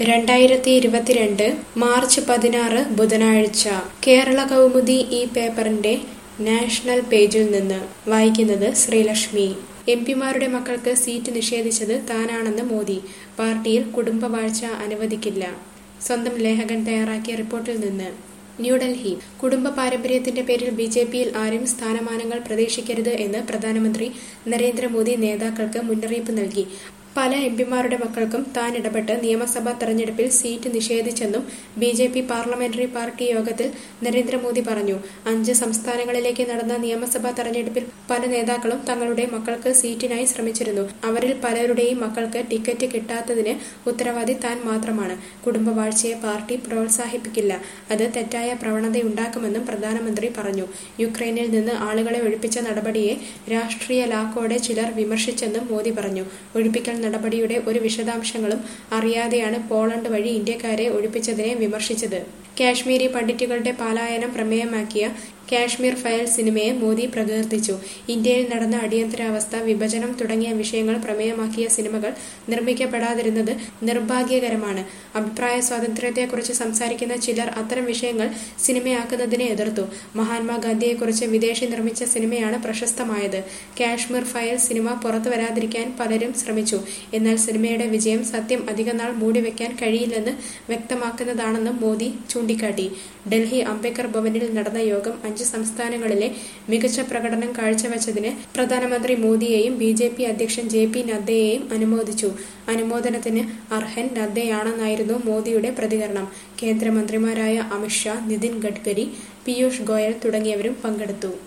രണ്ടായിരത്തി ഇരുപത്തിരണ്ട് മാർച്ച് പതിനാറ് ബുധനാഴ്ച കേരള കൗമുദി ഈ പേപ്പറിന്റെ നാഷണൽ പേജിൽ നിന്ന് വായിക്കുന്നത് ശ്രീലക്ഷ്മി എം പിമാരുടെ മക്കൾക്ക് സീറ്റ് നിഷേധിച്ചത് താനാണെന്ന് മോദി പാർട്ടിയിൽ കുടുംബവാഴ്ച അനുവദിക്കില്ല സ്വന്തം ലേഖകൻ തയ്യാറാക്കിയ റിപ്പോർട്ടിൽ നിന്ന് ന്യൂഡൽഹി കുടുംബ പാരമ്പര്യത്തിന്റെ പേരിൽ ബി ജെ പിയിൽ ആരും സ്ഥാനമാനങ്ങൾ പ്രതീക്ഷിക്കരുത് എന്ന് പ്രധാനമന്ത്രി നരേന്ദ്രമോദി നേതാക്കൾക്ക് മുന്നറിയിപ്പ് നൽകി പല എംപിമാരുടെ മക്കൾക്കും താൻ ഇടപെട്ട് നിയമസഭാ തെരഞ്ഞെടുപ്പിൽ സീറ്റ് നിഷേധിച്ചെന്നും B J P parliamentary party യോഗത്തിൽ നരേന്ദ്രമോദി പറഞ്ഞു അഞ്ച് സംസ്ഥാനങ്ങളിലേക്ക് നടന്ന നിയമസഭാ തെരഞ്ഞെടുപ്പിൽ പല നേതാക്കളും തങ്ങളുടെ മക്കൾക്ക് സീറ്റിനായി ശ്രമിച്ചിരുന്നു അവരിൽ പലരുടെയും മക്കൾക്ക് ടിക്കറ്റ് കിട്ടാത്തതിന് ഉത്തരവാദി താൻ മാത്രമാണ് കുടുംബവാഴ്ചയെ പാർട്ടി പ്രോത്സാഹിപ്പിക്കില്ല അത് തെറ്റായ പ്രവണതയുണ്ടാക്കുമെന്നും പ്രധാനമന്ത്രി പറഞ്ഞു യുക്രൈനിൽ നിന്ന് ആളുകളെ ഒഴിപ്പിച്ച നടപടിയെ രാഷ്ട്രീയ ലാക്കോടെ ചിലർ വിമർശിച്ചെന്നും മോദി പറഞ്ഞു ഒഴിപ്പിക്കൽ നടപടിയുടെ ഒരു വിശദാംശങ്ങളും അറിയാതെയാണ് പോളണ്ട് വഴി ഇന്ത്യക്കാരെ ഒഴിപ്പിച്ചതിനെ വിമർശിച്ചത് കാശ്മീരി പണ്ഡിറ്റുകളുടെ പലായനം പ്രമേയമാക്കിയ കാശ്മീർ ഫയൽ സിനിമയെ മോദി പ്രകീർത്തിച്ചു ഇന്ത്യയിൽ നടന്ന അടിയന്തരാവസ്ഥ വിഭജനം തുടങ്ങിയ വിഷയങ്ങൾ പ്രമേയമാക്കിയ സിനിമകൾ നിർമ്മിക്കപ്പെടാതിരുന്നത് നിർഭാഗ്യകരമാണ് അഭിപ്രായ സ്വാതന്ത്ര്യത്തെക്കുറിച്ച് സംസാരിക്കുന്ന ചിലർ അത്തരം വിഷയങ്ങൾ സിനിമയാക്കുന്നതിനെ എതിർത്തു മഹാത്മാഗാന്ധിയെക്കുറിച്ച് വിദേശി നിർമ്മിച്ച സിനിമയാണ് പ്രശസ്തമായത് കാശ്മീർ ഫയൽ സിനിമ പുറത്തു വരാതിരിക്കാൻ പലരും ശ്രമിച്ചു എന്നാൽ സിനിമയുടെ വിജയം സത്യം അധികനാൾ മൂടിവെക്കാൻ കഴിയില്ലെന്ന് വ്യക്തമാക്കുന്നതാണെന്നും മോദി ചൂണ്ടിക്കാട്ടി ഡൽഹി അംബേദ്കർ ഭവനിൽ നടന്ന യോഗം അഞ്ച് സംസ്ഥാനങ്ങളിലെ മികച്ച പ്രകടനം കാഴ്ചവെച്ചതിന് പ്രധാനമന്ത്രി മോദിയെയും ബി ജെ പി അധ്യക്ഷൻ ജെ പി നദ്ദയെയും അനുമോദിച്ചു അനുമോദനത്തിന് അർഹൻ നദ്ദയാണെന്നായിരുന്നു മോദിയുടെ പ്രതികരണം കേന്ദ്രമന്ത്രിമാരായ അമിത്ഷാ നിതിൻ ഗഡ്കരി പീയൂഷ് ഗോയൽ തുടങ്ങിയവരും പങ്കെടുത്തു